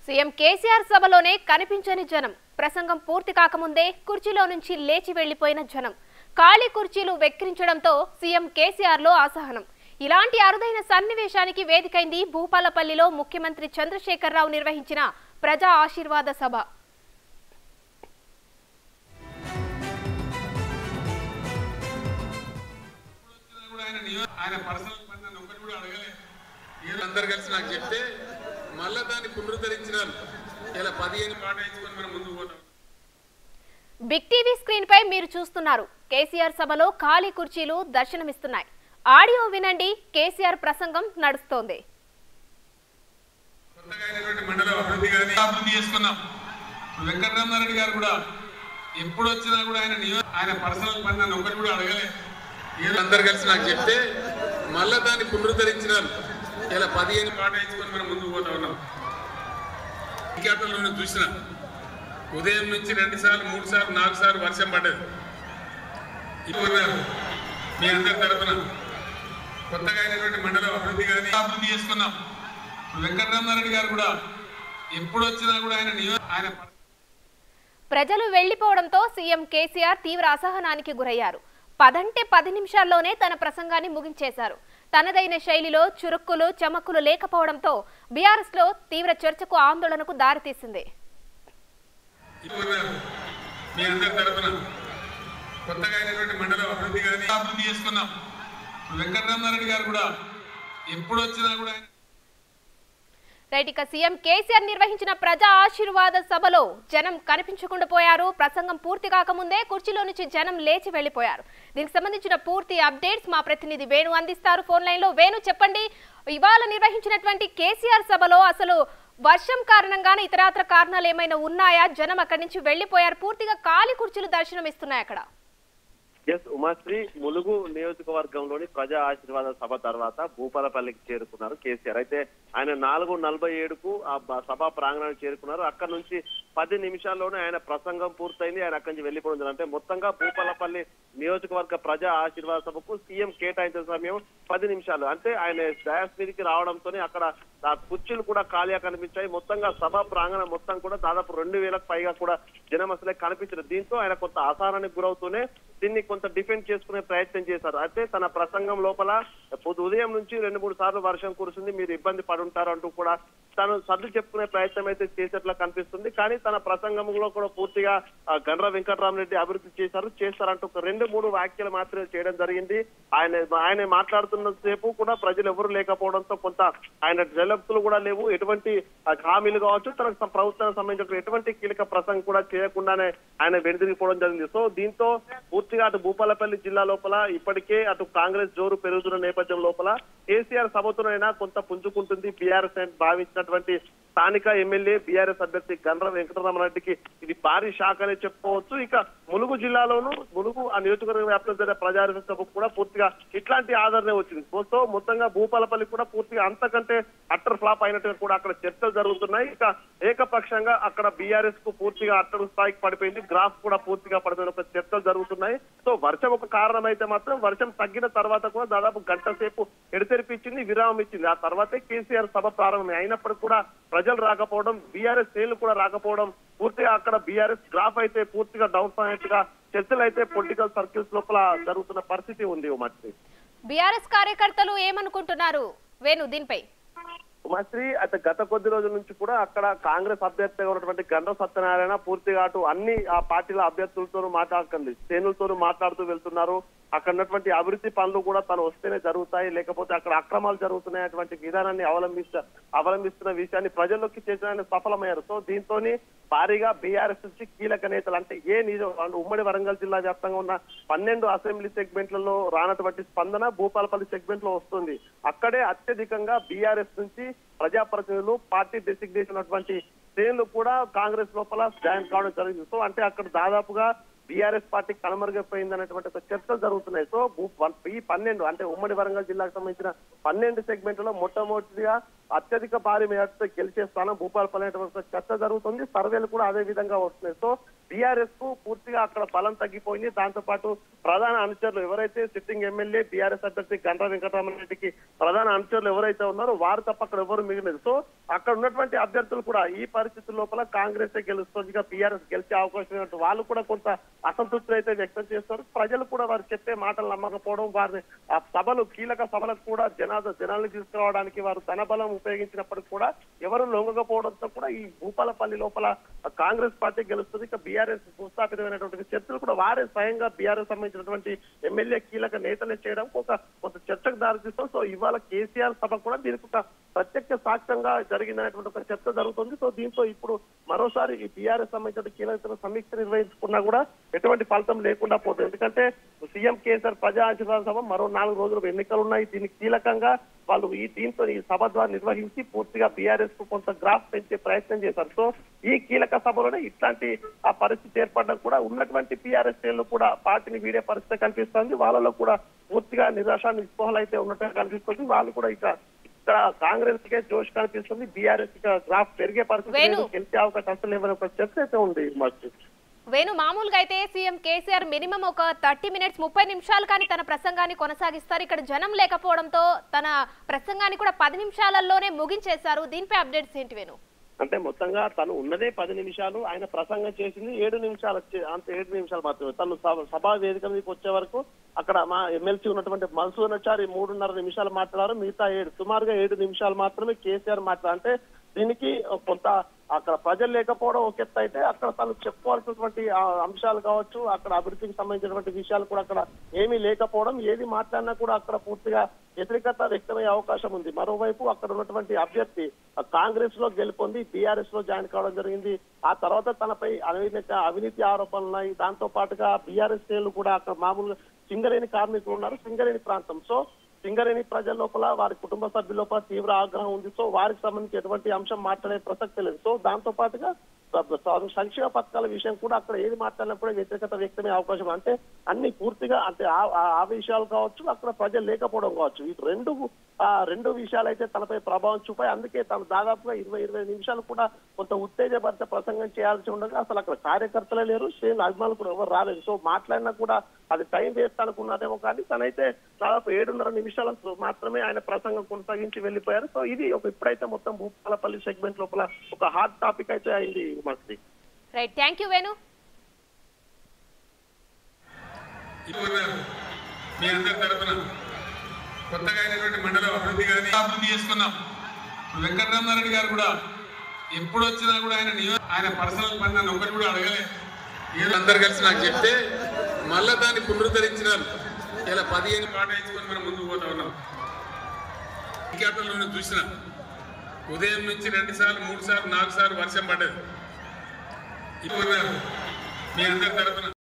CM KCR సభలోనే కనిపించని జనం ప్రసంగం పూర్తి కాకముందే కుర్చీలో నుంచి లేచి వెళ్లిపోయిన జనం ఖాళీ కుర్చీలు వెక్కిరించడంతో సీఎం కేసీఆర్ లో అసహనం ఇలాంటి అరుదైన సన్నివేశానికి వేదికైంది భూపాలపల్లిలో ముఖ్యమంత్రి చంద్రశేఖరరావు నిర్వహించిన ప్రజా ఆశీర్వాద సభ కూడా ఆయన నియో- ఆయన పర్సనల్ పని నన్ను ఒక్కరు కూడా అడగలే ఏదో అందరు కలిసి నాకు చెప్తే మళ్ళా దాన్ని పునరుద్ధరించినారు ఇలా పదిహేను పాట ఇచ్చుకొని మనం ముందుకు పోతాం బిగ్ టీవీ స్క్రీన్ పై మీరు చూస్తున్నారు కేసీఆర్ సభలో ఖాళీ కుర్చీలు దర్శనమిస్తున్నాయి ఆడియో వినండి కేసీఆర్ ప్రసంగం నడుస్తోంది కొత్తగా అయినటువంటి మండల అభివృద్ధి కానీ అభివృద్ధి చేసుకున్నాం ఇప్పుడు వెంకటరామారెడ్డి గారు కూడా ఎప్పుడు వచ్చినా కూడా ఆయన నియో- ఆయన పర్సనల్ పని నన్ను ఒక్కరు కూడా అడగలే ఏదో అందరు కలిసి నాకు చెప్తే మళ్ళా దాన్ని పునరుద్ధరించినారు ఇలా పదిహేను పాట ఇచ్చుకొని మనం ముందుకు పోతా ఉన్నాం విఖ్యాతంలో చూసిన ఉదయం నుంచి రెండు సార్లు మూడు సార్లు నాలుగు సార్లు వర్షం పడ్డది ఇప్పుడు మీ అందరి తరఫున కొత్తగా అయినటువంటి మండల అభివృద్ధి కానీ అభివృద్ధి చేసుకున్నాం ఇప్పుడు వెంకటరామారెడ్డి గారు కూడా ఎప్పుడు వచ్చినా కూడా ఆయన నియో- ఆయన ప్రజలు వెళ్లిపోవడంతో సీఎం కేసీఆర్ తీవ్ర అసహనానికి గురయ్యారు పదంటే పది నిమిషాల్లోనే తన ప్రసంగాన్ని ముగించేశారు తనదైన శైలిలో చురుక్కులు చమక్కులు లేకపోవడంతో బీఆర్ఎస్ లో తీవ్ర చర్చకు ఆందోళనకు దారితీసింది ఇప్పుడు మీ అందరి తరఫున కొత్తగా అయినటువంటి మండల అభివృద్ధి కానీ అభివృద్ధి చేసుకున్నాం ఇప్పుడు వెంకటరామారెడ్డి గారు కూడా ఎప్పుడు వచ్చినా కూడా ఆయన రైట్ ఇక సీఎం కేసీఆర్ నిర్వహించిన ప్రజా ఆశీర్వాద సభలో జనం కనిపించకుండా పోయారు ప్రసంగం పూర్తి కాకముందే కుర్చీలో నుంచి జనం లేచి వెళ్లిపోయారు దీనికి సంబంధించిన పూర్తి అప్డేట్స్ మా ప్రతినిధి వేణు అందిస్తారు ఫోన్ లైన్ లో వేణు చెప్పండి ఇవాళ నిర్వహించినటువంటి కేసీఆర్ సభలో అసలు వర్షం కారణంగానే ఇతరాత్ర కారణాలు ఏమైనా ఉన్నాయా జనం అక్కడి నుంచి వెళ్లిపోయారు పూర్తిగా ఖాళీ కుర్చీలు దర్శనం ఇస్తున్నాయి అక్కడ ఎస్ ఉమాశ్రీ ములుగు నియోజకవర్గంలోని ప్రజా ఆశీర్వాద సభ తర్వాత భూపాలపల్లికి చేరుకున్నారు కేసీఆర్ అయితే ఆయన నాలుగు నలభై ఏడుకు ఆ బ- సభా ప్రాంగణానికి చేరుకున్నారు అక్కడ నుంచి పది నిమిషాల్లోనే ఆయన ప్రసంగం పూర్తయింది ఆయన అక్కడి నుంచి వెళ్ళిపోవడం జరిగింది. అంటే మొత్తంగా భూపాలపల్లి నియోజకవర్గ ప్రజా ఆశీర్వాద సభకు సీఎం కేటాయించిన సమయం పది నిమిషాలు అంటే ఆయన డయాస్ మీదకి రావడంతోనే అక్కడ ఆ కుర్చీలు కూడా ఖాళీగా కనిపించాయి మొత్తంగా సభ ప్రాంగణం మొత్తం కూడా దాదాపు రెండు వేలకు పైగా కూడా జనం అసలే కనిపించరు దీంతో ఆయన కొంత అసహనానికి గురవుతూనే దీన్ని కొంత డిఫెండ్ చేసుకునే ప్రయత్నం చేశారు అయితే తన ప్రసంగం లోపల పొద్దు ఉదయం నుంచి రెండు మూడు సార్లు వర్షం కురుస్తుంది మీరు ఇబ్బంది పడుంటారు అంటూ కూడా తను సర్దు చెప్పుకునే ప్రయత్నం అయితే చేసేట్లా కనిపిస్తుంది కానీ తన ప్రసంగంలో కూడా పూర్తిగా ఆ, గండ్ర వెంకటరామరెడ్డి అభివృద్ధి చేశారు చేస్తారంటూ ఒక రెండు మూడు వ్యాఖ్యలు మాత్రమే చేయడం జరిగింది ఆయన ఆయన మాట్లాడుతున్న సేపు కూడా ప్రజలు ఎవరు లేకపోవడంతో కొంత ఆయన జలప్తులు కూడా లేవు ఎటువంటి ఆ, హామీలు కావచ్చు తనకు సం- ప్రభుత్వానికి సంబంధించిన ఎటువంటి కీలక ప్రసంగం కూడా చేయకుండానే ఆయన వెనుదిరిగిపోవడం జరిగింది సో దీంతో పూర్తిగా అటు భూపాలపల్లి జిల్లా లోపల ఇప్పటికే అటు కాంగ్రెస్ జోరు పెరుగుతున్న నేపథ్యం లోపల కేసీఆర్ సభతోనైనా కొంత పుంజుకుంటుంది బీఆర్ఎస్ అని భావించినటువంటి స్థానిక ఎమ్మెల్యే బీఆర్ఎస్ అభ్యర్థి గండ్ర వెంకటరామరెడ్డికి ఇది భారీ షాక్ అనే చెప్పుకోవచ్చు ఇక ములుగు జిల్లాలోను ములుగు ఆ నియోజకవర్గ వ్యాప్తంగా జరిగే ప్రజారక్షణ సభకు కూడా పూర్తిగా ఇట్లాంటి ఆదరణ వచ్చింది సో మొత్తంగా భూపాలపల్లి కూడా పూర్తిగా అంతకంటే అట్టర్ ఫ్లాప్ అయినట్టుగా కూడా అక్కడ చర్చలు జరుగుతున్నాయి ఇక ఏకపక్షంగా అక్కడ బీఆర్ఎస్ కు పూర్తిగా అట్టడు స్థాయికి పడిపోయింది గ్రాఫ్ కూడా పూర్తిగా పడిపోయిన ఒక చర్చలు జరుగుతున్నాయి సో వర్షం ఒక కారణం అయితే మాత్రం వర్షం తగ్గిన తర్వాత కూడా దాదాపు గంట సేపు ఎడతెరిపించింది విరామం ఇచ్చింది ఆ తర్వాతే కేసీఆర్ సభ ప్రారంభమే అయినప్పటికీ కూడా ప్రజలు రాకపోవడం బీఆర్ఎస్ శ్రేణులు కూడా రాకపోవడం పూర్తిగా అక్కడ బీఆర్ఎస్ గ్రాఫ్ అయితే పూర్తిగా డౌన్ అయినట్టుగా చర్చలు అయితే పొలిటికల్ సర్కిల్స్ లోపల జరుగుతున్న పరిస్థితి ఉంది ఉమాశ్రీ బీఆర్ఎస్ కార్యకర్తలు ఏమనుకుంటున్నారు వేణు దీనిపై ఉమాశ్రీ అయితే గత కొద్ది రోజుల నుంచి కూడా అక్కడ కాంగ్రెస్ అభ్యర్థిగా ఉన్నటువంటి గండ్ర సత్యనారాయణ పూర్తిగా అటు అన్ని ఆ పార్టీల అభ్యర్థులతోనూ మాట్లాడుతుంది శ్రేణులతోనూ మాట్లాడుతూ వెళ్తున్నారు అక్కడ ఉన్నటువంటి అభివృద్ధి పనులు కూడా తను వస్తేనే జరుగుతాయి లేకపోతే అక్కడ అక్రమాలు జరుగుతున్నాయి అటువంటి విధానాన్ని అవలంబిస్త అవలంబిస్తున్న విషయాన్ని ప్రజల్లోకి చేసిన సఫలమయ్యారు సో దీంతో భారీగా బీఆర్ఎస్ నుంచి కీలక నేతలు అంటే ఏ నిజం ఉమ్మడి వరంగల్ జిల్లా వ్యాప్తంగా ఉన్న పన్నెండు అసెంబ్లీ సెగ్మెంట్లలో రానటువంటి స్పందన భూపాలపల్లి సెగ్మెంట్ లో వస్తుంది అక్కడే అత్యధికంగా బీఆర్ఎస్ నుంచి ప్రజాప్రతినిధులు పార్టీ డెసిగ్నేషన్ ఉన్నటువంటి శ్రేణులు కూడా కాంగ్రెస్ లోపల జాయిన్ కావడం జరిగింది సో అంటే అక్కడ దాదాపుగా బీఆర్ఎస్ పార్టీ కనుమరుగైపోయింది అనేటువంటి ఒక చర్చలు జరుగుతున్నాయి సో భూ- వన్- ఈ పన్నెండు అంటే ఉమ్మడి వరంగల్ జిల్లాకు సంబంధించిన పన్నెండు సెగ్మెంట్లలో మొట్టమొదటిగా అత్యధిక భారీ మేరతో గెలిచే స్థానం భూపాలపల్లి అనేటువంటి ఒక చర్చ జరుగుతుంది సర్వేలు కూడా అదే విధంగా వస్తున్నాయి సో బీఆర్ఎస్ కు పూర్తిగా అక్కడ బలం తగ్గిపోయింది దాంతో పాటు ప్రధాన అనుచరులు ఎవరైతే సిట్టింగ్ ఎమ్మెల్యే బీఆర్ఎస్ అభ్యర్థి గంటా వెంకటరామరెడ్డికి ప్రధాన అనుచరులు ఎవరైతే ఉన్నారో వారు తప్ప అక్కడ ఎవరు మిగిలేదు సో అక్కడ ఉన్నటువంటి అభ్యర్థులు కూడా ఈ పరిస్థితుల లోపల కాంగ్రెస్ గెలుస్తుందిగా బీఆర్ఎస్ గెలిచే అవకాశం ఉన్నట్టు వాళ్ళు కూడా కొంత అసంతృప్తి అయితే వ్యక్తం చేస్తారు ప్రజలు కూడా వారు చెప్పే మాటలు నమ్మకపోవడం వారిని ఆ సభలు కీలక సభలకు కూడా జనాద జనాల్ని తీసుకురావడానికి వారు ధన బలం ఉపయోగించినప్పటికీ కూడా ఎవరు లొంగకపోవడంతో కూడా ఈ భూపాలపల్లి లోపల కాంగ్రెస్ పార్టీ గెలుస్తుంది ఇక బీఆర్ఎస్ భూస్థాపితమైనటువంటి చర్చలు కూడా వారే స్వయంగా బీఆర్ఎస్ సంబంధించినటువంటి ఎమ్మెల్యే కీలక నేతలే చేయడం ఒక కొంత చర్చకు దారితీస్తాం సో ఇవాళ కేసీఆర్ సభ కూడా దీనికి ఒక ప్రత్యక్ష సాక్ష్యంగా జరిగిందనేటువంటి ఒక చర్చ జరుగుతుంది సో దీంతో ఇప్పుడు మరోసారి ఈ బీఆర్ఎస్ సంబంధించిన కీలక సమీక్ష నిర్వహించుకున్నా కూడా ఎటువంటి ఫలితం లేకుండా పోతుంది ఎందుకంటే సీఎం కేసీఆర్ ప్రజా ఆశీర్వాద సభ మరో నాలుగు రోజులు ఎన్నికలు ఉన్నాయి దీనికి కీలకంగా వాళ్ళు ఈ దీంతో ఈ సభ ద్వారా నిర్వహించి పూర్తిగా బీఆర్ఎస్ కు కొంత గ్రాఫ్ పెంచే ప్రయత్నం చేశారు సో ఈ కీలక సభలోనే ఇట్లాంటి ఆ పరిస్థితి ఏర్పడడం కూడా ఉన్నటువంటి బీఆర్ఎస్ శ్రేణులు కూడా పార్టీని వీడే పరిస్థితి కనిపిస్తుంది వాళ్ళలో కూడా పూర్తిగా నిరాశ నిస్పృహలు అయితే ఉన్నట్టుగా కనిపిస్తుంది వాళ్ళు కూడా ఇక ఇక్కడ కాంగ్రెస్ కే జోష్ కనిపిస్తుంది బీఆర్ఎస్ ఇక గ్రాఫ్ పెరిగే పరిస్థితి వేణు. లేదు, గెలిచే అవకాశం అసలు లేవని ఒక చర్చ అయితే ఉంది మస్తు వేణు మామూలుగా అయితే సీఎం కేసీఆర్ మినిమం ఒక థర్టీ మినిట్స్ ముప్పై నిమిషాలు కానీ తన ప్రసంగాన్ని కొనసాగిస్తారు ఇక్కడ జనం లేకపోవడంతో తన ప్రసంగాన్ని కూడా పది నిమిషాలలోనే ముగించేశారు దీనిపై అప్డేట్స్ ఏంటి వేణు అంటే మొత్తంగా తను ఉన్నదే పది నిమిషాలు ఆయన ప్రసంగం చేసింది ఏడు నిమిషాలు వచ్చే అంత ఏడు నిమిషాలు మాత్రమే తను సభ- సభా వేదిక మీదకి వచ్చే వరకు అక్కడ మా ఎమ్మెల్సీ ఉన్నటువంటి మన్సూర్ మూడున్నర నిమిషాలు మాట్లాడారు మిగతా ఏడు సుమారుగా ఏడు నిమిషాలు మాత్రమే కేసీఆర్ మాట్లాడారు అంటే దీనికి కొంత అక్కడ ప్రజలు లేకపోవడం ఒక ఎత్తు అయితే అక్కడ తను చెప్పుకోవాల్సినటువంటి ఆ అంశాలు కావచ్చు అక్కడ అభివృద్ధికి సంబంధించినటువంటి విషయాలు కూడా అక్కడ ఏమీ లేకపోవడం ఏది మాట్లాడినా కూడా అక్కడ పూర్తిగా వ్యతిరేకత వ్యక్తమయ్యే అవకాశం ఉంది మరోవైపు అక్కడ ఉన్నటువంటి అభ్యర్థి ఆ కాంగ్రెస్ లో గెలుపొంది బీఆర్ఎస్ లో జాయిన్ కావడం జరిగింది ఆ తర్వాత తనపై అవినీతి అవినీతి ఆరోపణలు ఉన్నాయి దాంతో పాటుగా బీఆర్ఎస్ శ్రేణులు కూడా అక్కడ మామూలుగా సింగరేణి కార్మికులు ఉన్నారు సింగరేణి ప్రాంతం సో సింగరేణి ప్రజల లోపల వారి కుటుంబ సభ్యుల లోపల తీవ్ర ఆగ్రహం ఉంది సో వారికి సంబంధించి ఎటువంటి అంశం మాట్లాడే ప్రసక్తి లేదు సో దాంతో పాటుగా స- స- సంక్షేమ పథకాల విషయం కూడా అక్కడ ఏది మాట్లాడినా కూడా వ్యతిరేకత వ్యక్తమే అవకాశం అంటే అన్ని పూర్తిగా అంటే ఆ- ఆ- ఆ విషయాలు కావచ్చు అక్కడ ప్రజలు లేకపోవడం కావచ్చు ఈ రెండు ఆ రెండు విషయాలు అయితే తనపై ప్రభావం చూపాయి అందుకే తను దాదాపుగా ఇరవై ఇరవై నిమిషాలు కూడా కొంత ఉత్తేజభరిత ప్రసంగం చేయాల్సి ఉండగా అసలు అక్కడ కార్యకర్తలే లేరు శ్రేణులు అభిమానులు కూడా ఎవరు రాలేదు సో మాట్లాడినా కూడా అది టైం వేస్ట్ అనుకున్నదేమో కానీ తనైతే దాదాపు ఏడున్నర నిమిషాల మాత్రమే ఆయన ప్రసంగం కొనసాగించి వెళ్ళిపోయారు సో ఇది ఒక ఇప్పుడైతే మొత్తం భూపాలపల్లి సెగ్మెంట్ లోపల ఒక హాట్ టాపిక్ అయితే అయింది మస్తి రైట్ థ్యాంక్ యూ వేణు ఇప్పుడు మీ అందరి తరఫున కొత్తగా అయినటువంటి మండలం అభివృద్ధి కానీ అభివృద్ధి చేసుకున్నాం వెంకటరామారెడ్డి గారు కూడా ఎప్పుడు వచ్చినా కూడా ఆయన నియో- ఆయన పర్సనల్ పని నన్ను ఒకటి కూడా అడగలే ఏదో అందరు కలిసి నాకు చెప్తే మళ్ళా దాన్ని పునరుద్ధరించినాం ఇలా పదిహేను పాట ఇచ్చుకొని మనం ముందుకు పోతా ఉన్నాం క్యాపిటల్ చూసిన ఉదయం నుంచి రెండు సార్లు మూడు సార్లు నాలుగు సార్లు వర్షం పడ్డది ఇప్పుడు మీ అందరి తరఫున